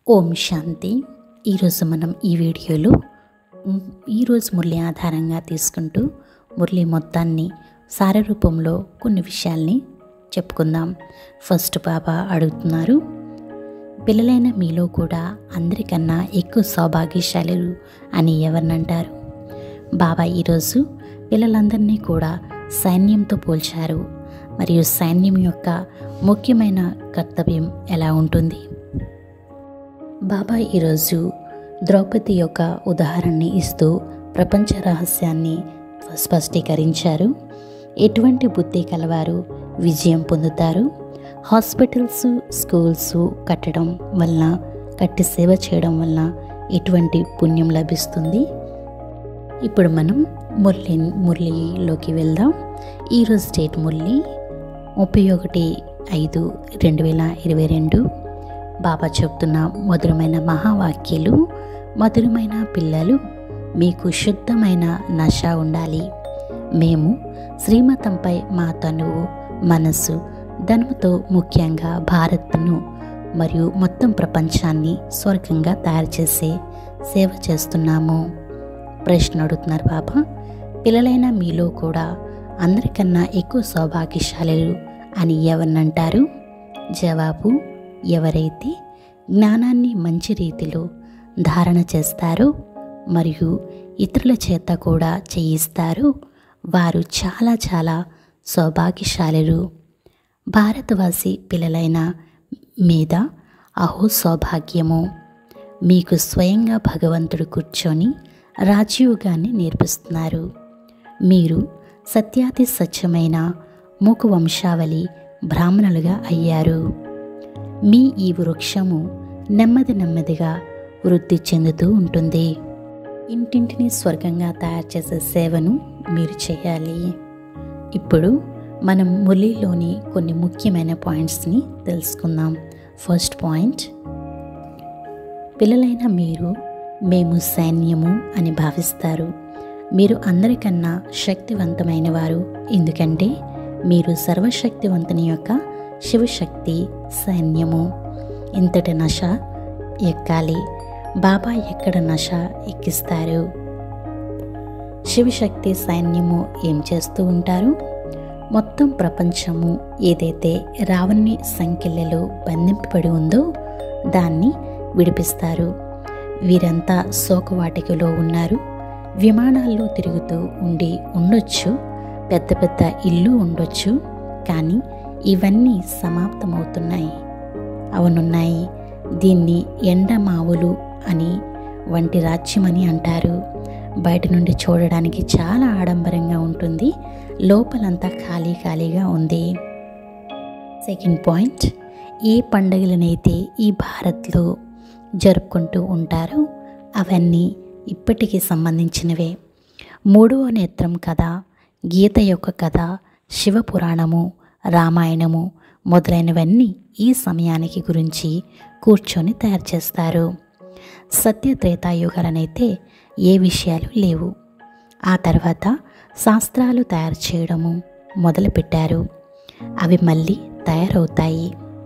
ఓం శాంతి ఈరోజు మనం ఈ వీడియోలో మ్, ఈరోజు మురళి ఆధారంగా తీసుకుంటూ మురళి మొత్తాన్ని సారరూపంలో కొన్ని విషయాల్ని చెప్పుకుందాం ఫస్ట్ బాబా అడుగుతున్నారు పిల్లలైన మీలో కూడా అందరికన్నా ఎక్కువ సౌభాగ్యశాలురు అని ఎవరినంటారు బాబా ఈరోజు పిల్లలందరినీ కూడా సైన్యంతో పోల్చారు మరియు సైన్యం యొక్క ముఖ్యమైన కర్తవ్యం ఎలా ఉంటుంది బాబా ఈరోజు ద్రౌపది యొక్క ఉదాహరణని ఇస్తూ ప్రపంచ రహస్యాన్ని స్పష్టీకరించారు ఎటువంటి బుద్ధి కలవారు విజయం పొందుతారు హాస్పిటల్స్ స్కూల్స్ కట్టడం వలన కట్టి సేవ చేయడం వలన ఎటువంటి పుణ్యం లభిస్తుంది ఇప్పుడు మనం మురళి మురళిలోకి వెళ్దాం ఈరోజు డేట్ మురళి ముప్పై ఒకటి ఐదు రెండు వేల ఇరవై రెండు బాబా చెప్తున్న మధురమైన మహావాక్యాలు మధురమైన పిల్లలు మీకు శుద్ధమైన నశ ఉండాలి మేము శ్రీమతంపై మా తనువు మనస్సు ధనముతో ముఖ్యంగా భారత్ను మరియు మొత్తం ప్రపంచాన్ని స్వర్గంగా తయారు చేసే సేవ చేస్తున్నాము ప్రశ్న అడుగుతున్నారు బాబా పిల్లలైన మీలో కూడా అందరికన్నా ఎక్కువ సౌభాగ్యశాలులు అని ఎవరినంటారు జవాబు ఎవరైతే జ్ఞానాన్ని మంచి రీతిలో ధారణ చేస్తారో మరియు ఇతరుల చేత కూడా చేయిస్తారు వారు చాలా చాలా సౌభాగ్యశాలురు భారతవాసి పిల్లలైన మీద అహో సౌభాగ్యము మీకు స్వయంగా భగవంతుడు కూర్చొని రాజయోగాన్ని నేర్పిస్తున్నారు మీరు సత్యాతి సత్యమైన మూకు వంశావళి బ్రాహ్మణులుగా అయ్యారు మీ ఈ వృక్షము నెమ్మది నెమ్మదిగా వృద్ధి చెందుతూ ఉంటుంది ఇంటింటిని స్వర్గంగా తయారు చేసే సేవను మీరు చేయాలి ఇప్పుడు మనం మురళిలోని కొన్ని ముఖ్యమైన పాయింట్స్ని తెలుసుకుందాం ఫస్ట్ పాయింట్ పిల్లలైన మీరు మేము సైన్యము అని భావిస్తారు మీరు అందరికన్నా శక్తివంతమైన వారు ఎందుకంటే మీరు సర్వశక్తివంతుని యొక్క శివశక్తి సైన్యము ఇంతటి నశ ఎక్కాలి బాబా ఎక్కడ నశ ఎక్కిస్తారు శివశక్తి సైన్యము ఏం చేస్తూ ఉంటారు మొత్తం ప్రపంచము ఏదైతే రావణి సంఖ్యలలో బంధింపబడి ఉందో దాన్ని విడిపిస్తారు వీరంతా శోకవాటికలో ఉన్నారు విమానాల్లో తిరుగుతూ ఉండి ఉండొచ్చు పెద్ద పెద్ద ఇల్లు ఉండొచ్చు కానీ ఇవన్నీ సమాప్తమవుతున్నాయి అవునున్నాయి దీన్ని ఎండమావులు అని వంటి రాజ్యమని అంటారు బయట నుండి చూడడానికి చాలా ఆడంబరంగా ఉంటుంది లోపలంతా ఖాళీ ఖాళీగా ఉంది సెకండ్ పాయింట్ ఏ పండుగలనైతే ఈ భారత్లో జరుపుకుంటూ ఉంటారో అవన్నీ ఇప్పటికీ సంబంధించినవే మూడవ నేత్రం కథ గీత యొక్క కథ శివపురాణము రామాయణము మొదలైనవన్నీ ఈ సమయానికి గురించి కూర్చొని తయారు చేస్తారు సత్య త్రేతాయుగాలనైతే ఏ విషయాలు లేవు ఆ తర్వాత శాస్త్రాలు తయారు చేయడము మొదలుపెట్టారు అవి మళ్ళీ తయారవుతాయి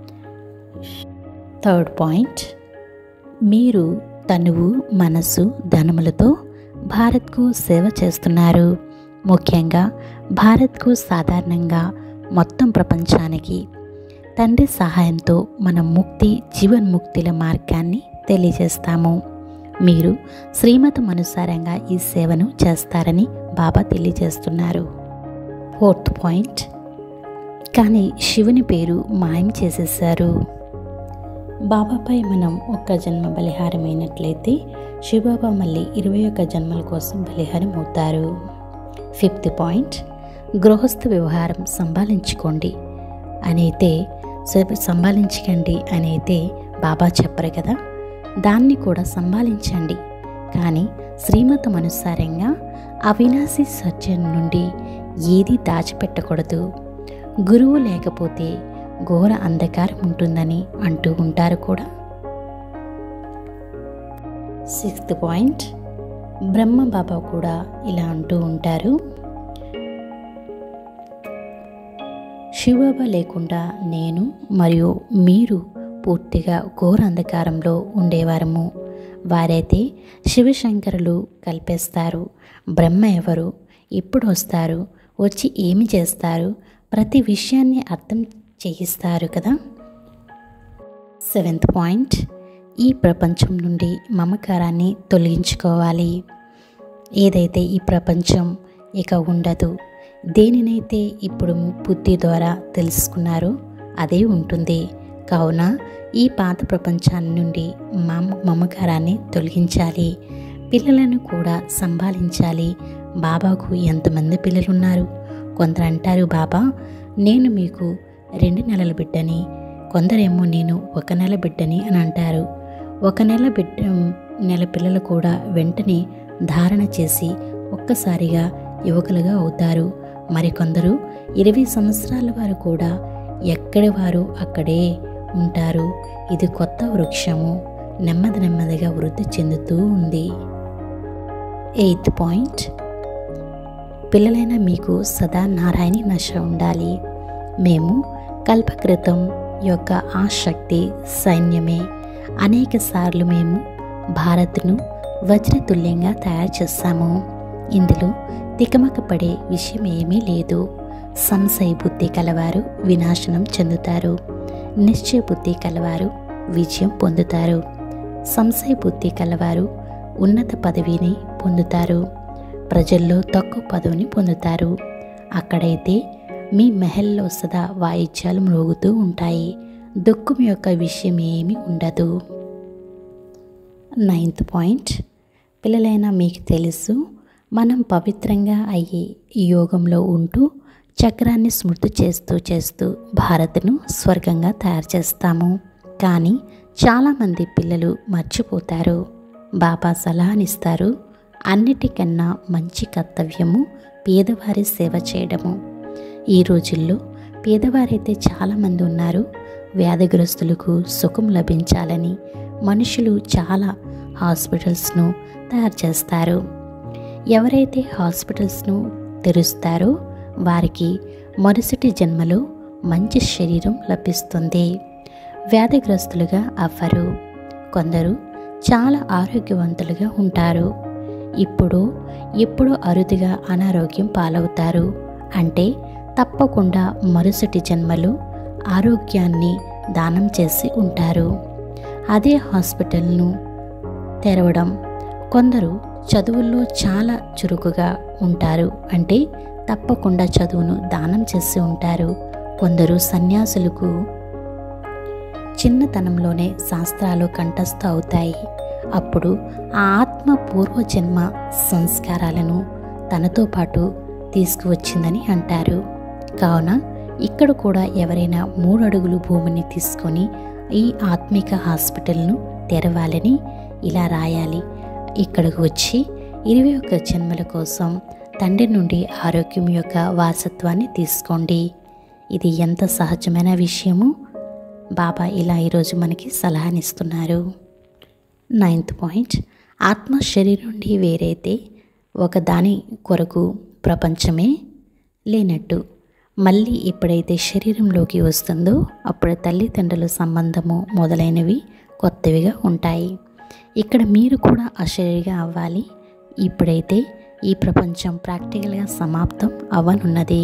థర్డ్ పాయింట్ మీరు తనువు మనసు ధనములతో భారత్కు సేవ చేస్తున్నారు ముఖ్యంగా భారత్కు సాధారణంగా మొత్తం ప్రపంచానికి తండ్రి సహాయంతో మనం ముక్తి జీవన్ముక్తిల మార్గాన్ని తెలియజేస్తాము మీరు శ్రీమతం అనుసారంగా ఈ సేవను చేస్తారని బాబా తెలియజేస్తున్నారు ఫోర్త్ పాయింట్ కానీ శివుని పేరు మాయం చేసేశారు బాబాపై మనం ఒక్క జన్మ బలిహారమైనట్లయితే శివబాబా మళ్ళీ ఇరవై ఒక్క జన్మల కోసం బలిహారం అవుతారు ఫిఫ్త్ పాయింట్ గృహస్థ వ్యవహారం సంభాలించుకోండి అనైతే సంభాలించకండి అనైతే బాబా చెప్పరు కదా దాన్ని కూడా సంభాలించండి కానీ శ్రీమతం అనుసారంగా అవినాశి సత్యం నుండి ఏది దాచిపెట్టకూడదు గురువు లేకపోతే ఘోర అంధకారం ఉంటుందని అంటూ ఉంటారు కూడా సిక్స్త్ పాయింట్ బ్రహ్మ బాబా కూడా ఇలా అంటూ ఉంటారు శివబాబా లేకుండా నేను మరియు మీరు పూర్తిగా ఘోర అంధకారంలో ఉండేవారము వారైతే శివశంకరులు కల్పేస్తారు బ్రహ్మ ఎవరు ఎప్పుడు వస్తారు వచ్చి ఏమి చేస్తారు ప్రతి విషయాన్ని అర్థం చేయిస్తారు కదా సెవెంత్ పాయింట్ ఈ ప్రపంచం నుండి మమకారాన్ని తొలగించుకోవాలి ఏదైతే ఈ ప్రపంచం ఇక ఉండదు దేనినైతే ఇప్పుడు బుద్ధి ద్వారా తెలుసుకున్నారో అదే ఉంటుంది కావున ఈ పాత ప్రపంచాన్ని నుండి మమ మమకారాన్ని తొలగించాలి పిల్లలను కూడా సంభాలించాలి బాబాకు ఎంతమంది పిల్లలు ఉన్నారు కొందరు అంటారు బాబా నేను మీకు రెండు నెలల బిడ్డని కొందరేమో నేను ఒక నెల బిడ్డని అని అంటారు ఒక నెల బిడ్డ నెల పిల్లలు కూడా వెంటనే ధారణ చేసి ఒక్కసారిగా యువకులుగా అవుతారు మరికొందరు ఇరవై సంవత్సరాల వారు కూడా ఎక్కడి వారు అక్కడే ఉంటారు ఇది కొత్త వృక్షము నెమ్మది నెమ్మదిగా వృద్ధి చెందుతూ ఉంది ఎయిత్ పాయింట్ పిల్లలైన మీకు సదా నారాయణి నశ ఉండాలి మేము కల్పకృతం యొక్క ఆసక్తి సైన్యమే అనేక సార్లు మేము భారత్ను వజ్రతుల్యంగా తయారు చేస్తాము ఇందులో తికమక పడే విషయం ఏమీ లేదు సంశయ బుద్ధి కలవారు వినాశనం చెందుతారు నిశ్చయ బుద్ధి కలవారు విజయం పొందుతారు సంశయ బుద్ధి కలవారు ఉన్నత పదవిని పొందుతారు ప్రజల్లో తక్కువ పదవిని పొందుతారు అక్కడైతే మీ మెహల్లో సదా వాయిద్యాలు మ్రోగుతూ ఉంటాయి దుఃఖం యొక్క విషయం ఏమీ ఉండదు నైన్త్ పాయింట్ పిల్లలైనా మీకు తెలుసు మనం పవిత్రంగా అయ్యే ఈ యోగంలో ఉంటూ చక్రాన్ని స్మృతి చేస్తూ చేస్తూ భారత్ను స్వర్గంగా తయారు చేస్తాము కానీ చాలామంది పిల్లలు మర్చిపోతారు బాబా సలహానిస్తారు అన్నిటికన్నా మంచి కర్తవ్యము పేదవారి సేవ చేయడము ఈ రోజుల్లో పేదవారైతే చాలామంది ఉన్నారు వ్యాధిగ్రస్తులకు సుఖం లభించాలని మనుషులు చాలా హాస్పిటల్స్ను తయారు చేస్తారు ఎవరైతే హాస్పిటల్స్ను తెరుస్తారో వారికి మరుసటి జన్మలో మంచి శరీరం లభిస్తుంది వ్యాధిగ్రస్తులుగా అవ్వరు కొందరు చాలా ఆరోగ్యవంతులుగా ఉంటారు ఇప్పుడు ఎప్పుడో అరుదుగా అనారోగ్యం పాలవుతారు అంటే తప్పకుండా మరుసటి జన్మలో ఆరోగ్యాన్ని దానం చేసి ఉంటారు అదే హాస్పిటల్ను తెరవడం కొందరు చదువుల్లో చాలా చురుకుగా ఉంటారు అంటే తప్పకుండా చదువును దానం చేసి ఉంటారు కొందరు సన్యాసులకు చిన్నతనంలోనే శాస్త్రాలు కంఠస్థ అవుతాయి అప్పుడు ఆ ఆత్మ పూర్వజన్మ సంస్కారాలను తనతో పాటు తీసుకువచ్చిందని అంటారు కావున ఇక్కడ కూడా ఎవరైనా మూడు అడుగులు భూమిని తీసుకొని ఈ ఆత్మిక హాస్పిటల్ను తెరవాలని ఇలా రాయాలి ఇక్కడికి వచ్చి ఇరవై ఒక్క జన్మల కోసం తండ్రి నుండి ఆరోగ్యం యొక్క వారసత్వాన్ని తీసుకోండి ఇది ఎంత సహజమైన విషయము బాబా ఇలా ఈరోజు మనకి సలహానిస్తున్నారు నైన్త్ పాయింట్ ఆత్మ శరీరం నుండి వేరైతే ఒక దాని కొరకు ప్రపంచమే లేనట్టు మళ్ళీ ఎప్పుడైతే శరీరంలోకి వస్తుందో అప్పుడు తల్లిదండ్రుల సంబంధము మొదలైనవి కొత్తవిగా ఉంటాయి ఇక్కడ మీరు కూడా అశరీరిగా అవ్వాలి ఇప్పుడైతే ఈ ప్రపంచం ప్రాక్టికల్గా సమాప్తం అవ్వనున్నది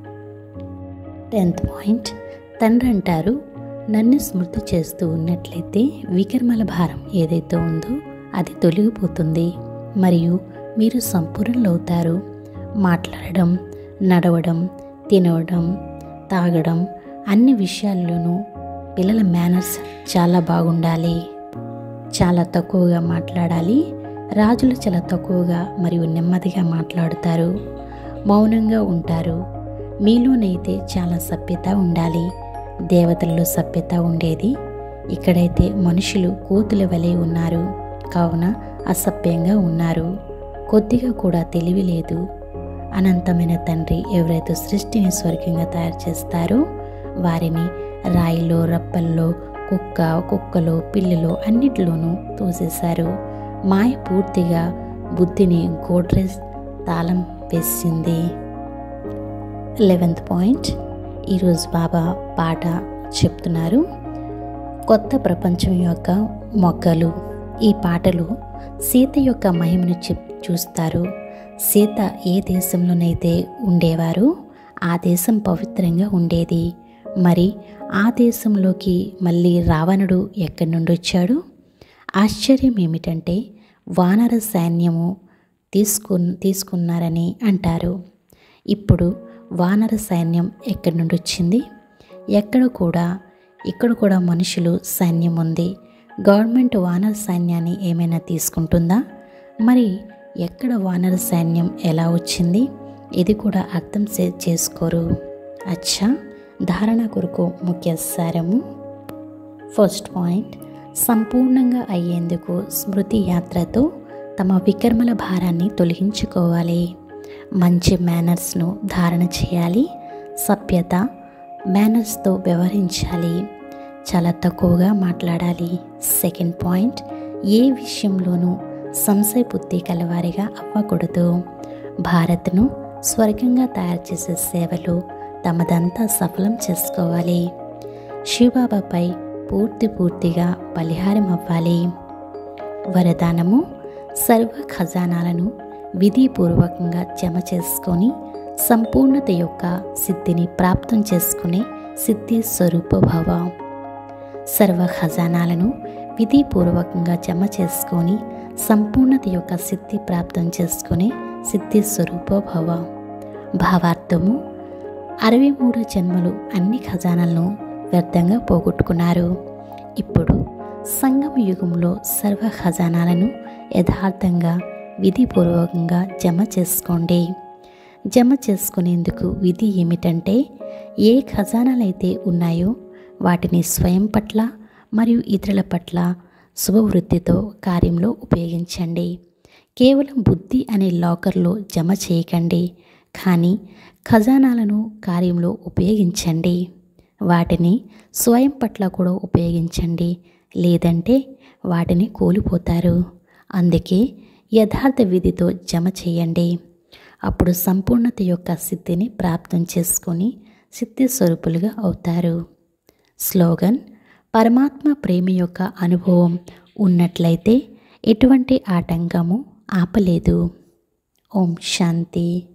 టెన్త్ పాయింట్ తండ్రి అంటారు నన్ను స్మృతి చేస్తూ ఉన్నట్లయితే వికర్మల భారం ఏదైతే ఉందో అది తొలగిపోతుంది మరియు మీరు సంపూర్ణులవుతారు మాట్లాడడం నడవడం తినవడం తాగడం అన్ని విషయాల్లోనూ పిల్లల మేనర్స్ చాలా బాగుండాలి చాలా తక్కువగా మాట్లాడాలి రాజులు చాలా తక్కువగా మరియు నెమ్మదిగా మాట్లాడుతారు మౌనంగా ఉంటారు మీలోనైతే చాలా సభ్యత ఉండాలి దేవతల్లో సభ్యత ఉండేది ఇక్కడైతే మనుషులు కోతుల వలె ఉన్నారు కావున అసభ్యంగా ఉన్నారు కొద్దిగా కూడా తెలివి లేదు అనంతమైన తండ్రి ఎవరైతే సృష్టిని స్వర్గంగా తయారు చేస్తారో వారిని రాయిలో రప్పల్లో కుక్క కుక్కలో పిల్లిలో అన్నిటిలోనూ తోసేశారు మాయ పూర్తిగా బుద్ధిని గోడ్రేజ్ తాళం వేసింది లెవెంత్ పాయింట్ ఈరోజు బాబా పాట చెప్తున్నారు కొత్త ప్రపంచం యొక్క మొగ్గలు ఈ పాటలు సీత యొక్క మహిమను చెప్ చూస్తారు సీత ఏ దేశంలోనైతే ఉండేవారో ఆ దేశం పవిత్రంగా ఉండేది మరి ఆ దేశంలోకి మళ్ళీ రావణుడు ఎక్కడి నుండి వచ్చాడు ఆశ్చర్యం ఏమిటంటే వానర సైన్యము తీసుకు తీసుకున్నారని అంటారు ఇప్పుడు వానర సైన్యం ఎక్కడి నుండి వచ్చింది ఎక్కడ కూడా ఇక్కడ కూడా మనుషులు సైన్యం ఉంది గవర్నమెంట్ వానర సైన్యాన్ని ఏమైనా తీసుకుంటుందా మరి ఎక్కడ వానర సైన్యం ఎలా వచ్చింది ఇది కూడా అర్థం చే- చేసుకోరు అచ్చా ధారణ కొరకు ముఖ్య సారము ఫస్ట్ పాయింట్ సంపూర్ణంగా అయ్యేందుకు స్మృతి యాత్రతో తమ వికర్మల భారాన్ని తొలగించుకోవాలి మంచి మేనర్స్ను ధారణ చేయాలి సభ్యత మేనర్స్తో వ్యవహరించాలి చాలా తక్కువగా మాట్లాడాలి సెకండ్ పాయింట్ ఏ విషయంలోనూ సంశయ బుద్ధి కలవారిగా అవ్వకూడదు భారత్ను స్వర్గంగా తయారు చేసే సేవలు తమదంతా సఫలం చేసుకోవాలి శివబాబాపై పూర్తి పూర్తిగా బలిహారం అవ్వాలి వరదానము సర్వ ఖజానాలను విధిపూర్వకంగా జమ చేసుకొని సంపూర్ణత యొక్క సిద్ధిని ప్రాప్తం చేసుకునే సిద్ధి స్వరూప భవ సర్వ ఖజానాలను విధిపూర్వకంగా జమ చేసుకొని సంపూర్ణత యొక్క సిద్ధి ప్రాప్తం చేసుకునే సిద్ధి స్వరూప భవ భావార్థము అరవై మూడు జన్మలు అన్ని ఖజానాలను వ్యర్థంగా పోగొట్టుకున్నారు ఇప్పుడు సంగమ యుగంలో సర్వ ఖజానాలను యథార్థంగా విధిపూర్వకంగా జమ చేసుకోండి జమ చేసుకునేందుకు విధి ఏమిటంటే ఏ ఖజానాలైతే ఉన్నాయో వాటిని స్వయం పట్ల మరియు ఇతరుల పట్ల శుభవృత్తితో కార్యంలో ఉపయోగించండి కేవలం బుద్ధి అనే లాకర్లో జమ చేయకండి కానీ ఖజానాలను కార్యంలో ఉపయోగించండి వాటిని స్వయం పట్ల కూడా ఉపయోగించండి లేదంటే వాటిని కోల్పోతారు అందుకే యథార్థ విధితో జమ చేయండి అప్పుడు సంపూర్ణత యొక్క సిద్ధిని ప్రాప్తం చేసుకొని సిద్ధి స్వరూపులుగా అవుతారు స్లోగన్ పరమాత్మ ప్రేమ యొక్క అనుభవం ఉన్నట్లయితే ఎటువంటి ఆటంకము ఆపలేదు ఓం శాంతి